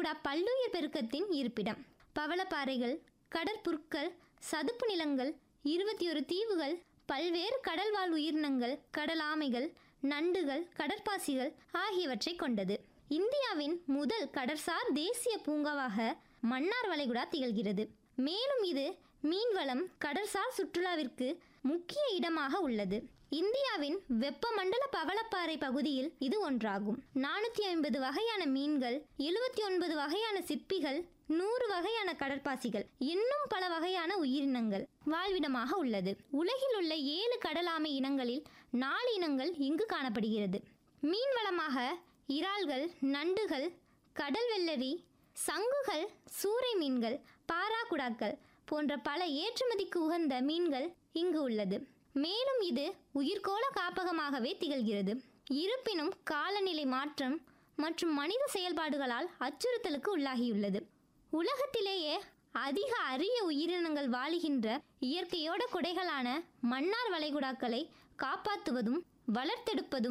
வளைகுடா பல்லுயிர் பெருக்கத்தின் இருப்பிடம் பவளப்பாறைகள் கடற்புற்கள் சதுப்பு நிலங்கள் இருபத்தி ஒரு தீவுகள் பல்வேறு கடல்வாழ் உயிரினங்கள் கடல் ஆமைகள் நண்டுகள் கடற்பாசிகள் ஆகியவற்றை கொண்டது இந்தியாவின் முதல் கடற்சார் தேசிய பூங்காவாக மன்னார் வளைகுடா திகழ்கிறது மேலும் இது மீன்வளம் கடற்சார் சுற்றுலாவிற்கு முக்கிய இடமாக உள்ளது இந்தியாவின் வெப்பமண்டல பவளப்பாறை பகுதியில் இது ஒன்றாகும் நானூற்றி ஐம்பது வகையான மீன்கள் எழுபத்தி ஒன்பது வகையான சிப்பிகள் நூறு வகையான கடற்பாசிகள் இன்னும் பல வகையான உயிரினங்கள் வாழ்விடமாக உள்ளது உலகில் உள்ள ஏழு கடலாமை இனங்களில் நாலு இனங்கள் இங்கு காணப்படுகிறது மீன்வளமாக இறால்கள் நண்டுகள் கடல் வெள்ளரி சங்குகள் சூறை மீன்கள் பாராக்குடாக்கள் போன்ற பல ஏற்றுமதிக்கு உகந்த மீன்கள் இங்கு உள்ளது மேலும் இது உயிர்கோள காப்பகமாகவே திகழ்கிறது இருப்பினும் காலநிலை மாற்றம் மற்றும் மனித செயல்பாடுகளால் அச்சுறுத்தலுக்கு உள்ளாகியுள்ளது உலகத்திலேயே அதிக அரிய உயிரினங்கள் வாழுகின்ற இயற்கையோட கொடைகளான மன்னார் வளைகுடாக்களை காப்பாற்றுவதும் வளர்த்தெடுப்பதும்